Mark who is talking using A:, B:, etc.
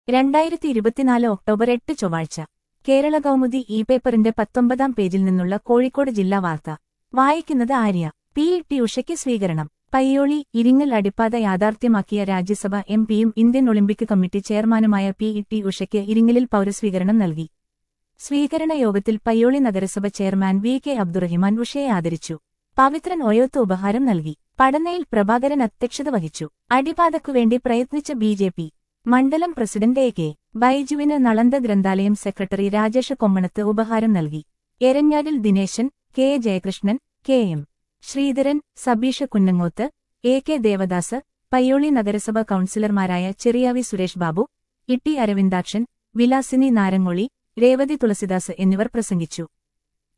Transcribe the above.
A: രണ്ടായിരത്തി ഇരുപത്തിനാല് ഒക്ടോബർ എട്ട് ചൊവ്വാഴ്ച കേരള കൗമുദി ഇ പേപ്പറിന്റെ പത്തൊമ്പതാം പേജിൽ നിന്നുള്ള കോഴിക്കോട് ജില്ലാ വാർത്ത വായിക്കുന്നത് ആര്യ പി ഇ ടി ഉഷയ്ക്ക് സ്വീകരണം പയ്യോളി ഇരിങ്ങൽ അടിപ്പാത യാഥാർത്ഥ്യമാക്കിയ രാജ്യസഭ എം പിയും ഇന്ത്യൻ ഒളിമ്പിക് കമ്മിറ്റി ചെയർമാനുമായ പി ഇ ടി ഉഷയ്ക്ക് ഇരിങ്ങലിൽ പൗരസ്വീകരണം നൽകി സ്വീകരണ യോഗത്തിൽ പയ്യോളി നഗരസഭ ചെയർമാൻ വി കെ അബ്ദുറഹിമാൻ ഉഷയെ ആദരിച്ചു പവിത്രൻ ഒയോത്ത് ഉപഹാരം നൽകി പടനയിൽ പ്രഭാകരൻ അധ്യക്ഷത വഹിച്ചു അടിപാതക്കുവേണ്ടി പ്രയത്നിച്ച ബി ജെ പി മണ്ഡലം പ്രസിഡന്റ് എ കെ ബൈജുവിന് നളന്ദ ഗ്രന്ഥാലയം സെക്രട്ടറി രാജേഷ് കൊമ്മണത്ത് ഉപഹാരം നൽകി എരഞ്ഞാടിൽ Dineshan K A Jayakrishnan K M Sreedharan Sabeesha Kunnangoth A K Devadas Payyoli നഗരസഭ കൌൺസിലർമാരായ ചെറിയാവി സുരേഷ് ബാബു ഇട്ടി അരവിന്ദാക്ഷൻ വിലാസിനി നാരങ്ങൊളി രേവതി തുളസിദാസ് എന്നിവർ പ്രസംഗിച്ചു